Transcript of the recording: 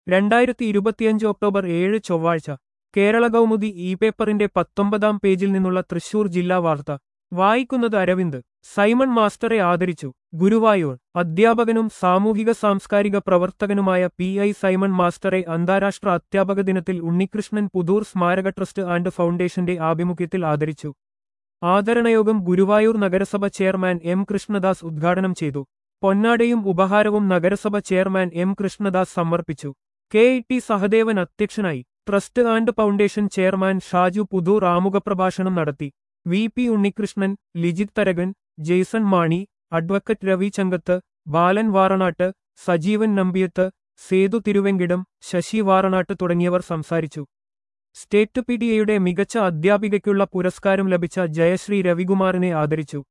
രണ്ടായിരത്തി ഇരുപത്തിയഞ്ച് ഒക്ടോബർ ഏഴ് ചൊവ്വാഴ്ച കേരള കൗമുദി ഇ പേപ്പറിന്റെ പത്തൊമ്പതാം പേജിൽ നിന്നുള്ള തൃശൂർ ജില്ലാ വാർത്ത വായിക്കുന്നത് അരവിന്ദ് സൈമൺ മാസ്റ്ററെ ആദരിച്ചു ഗുരുവായൂർ അധ്യാപകനും സാമൂഹിക സാംസ്കാരിക പ്രവർത്തകനുമായ പി ഐ സൈമൺ മാസ്റ്ററെ അന്താരാഷ്ട്ര അധ്യാപക ദിനത്തിൽ ഉണ്ണികൃഷ്ണൻ പുതൂർ സ്മാരക ട്രസ്റ്റ് ആൻഡ് ഫൗണ്ടേഷന്റെ ആഭിമുഖ്യത്തിൽ ആദരിച്ചു ആദരണയോഗം ഗുരുവായൂർ നഗരസഭ ചെയർമാൻ എം കൃഷ്ണദാസ് ഉദ്ഘാടനം ചെയ്തു പൊന്നാടയും ഉപഹാരവും നഗരസഭ ചെയർമാൻ എം കൃഷ്ണദാസ് സമർപ്പിച്ചു കെ ഇ ടി സഹദേവൻ അധ്യക്ഷനായി trust and foundation chairman Shaju Puthur ആമുഖപ്രഭാഷണം നടത്തി V P Unnikrishnan Lijith Tharakan Jaison Mani advocate Ravi Chankath Balan Varanattu Sajeevan Nambiath Sethu Thiruvenkitam Sasi Varanattu തുടങ്ങിയവർ സംസാരിച്ചു സ്റ്റേറ്റ് പി ടി എയുടെ മികച്ച അധ്യാപികയ്ക്കുള്ള പുരസ്കാരം ലഭിച്ച ജയശ്രീ രവികുമാറിനെ ആദരിച്ചു